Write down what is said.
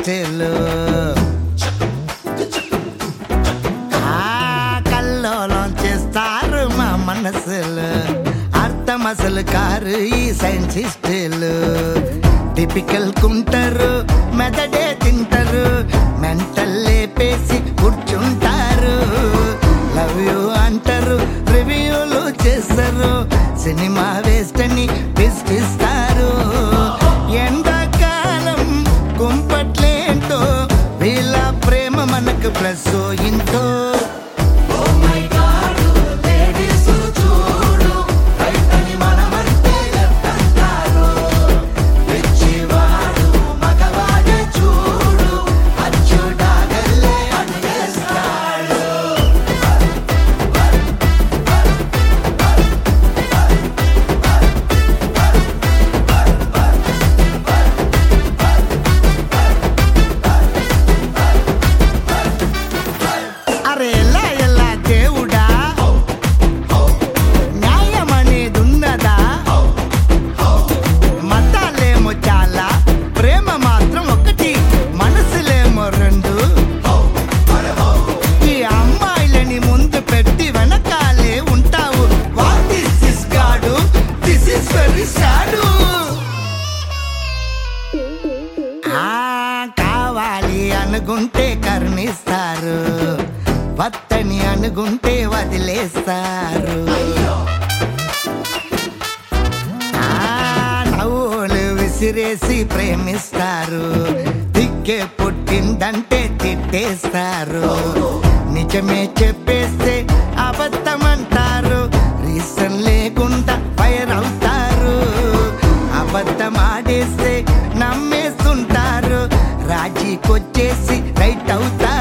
style ఆ కల్లోలం చేస్తారు మా మనసులు అర్థం అసలు కారు ఈ సైన్సిస్టులు టిపికల్ కుంటారు మెదడే తింటారు మెంటల్ లేపేసి కూర్చుంటారు లవ్ యూ అంటారు రివ్యూలు చేస్తారు సినిమా వేస్ట్ అని పిస్టిస్తారు ఎండాకాలం కుంపట్లేంటో వీళ్ళ ప్రేమ మనకు ప్లస్ ఇంటో అరే ఎలా ఎలా దేవుడా న్యాయం అనేది ఉన్నదా మతాలేమో చాలా ప్రేమ మాత్రం ఒకటి మనసులేమో రెండు ఈ అమ్మాయిలని ముందు పెట్టి వెనకాలే ఉంటావు వాట్ ఇస్ దిస్ గాడు దిస్ ఇస్ వెరీ సాడు ఆ కావాలి అనుకుంటే కరుణిస్తారు వత్తని అనుకుంటే వదిలేస్తారు ఆ నవ్వులు విసిరేసి ప్రేమిస్తారు దిక్కే పుట్టిందంటే తిట్టేస్తారు నిజమే చెప్పేస్తే అబద్ధమంటారు రీజన్ లేకుండా ఫైర్ అవుతారు అబద్ధం ఆడేస్తే నమ్మేస్తుంటారు రాజీకొచ్చేసి రైట్ అవుతారు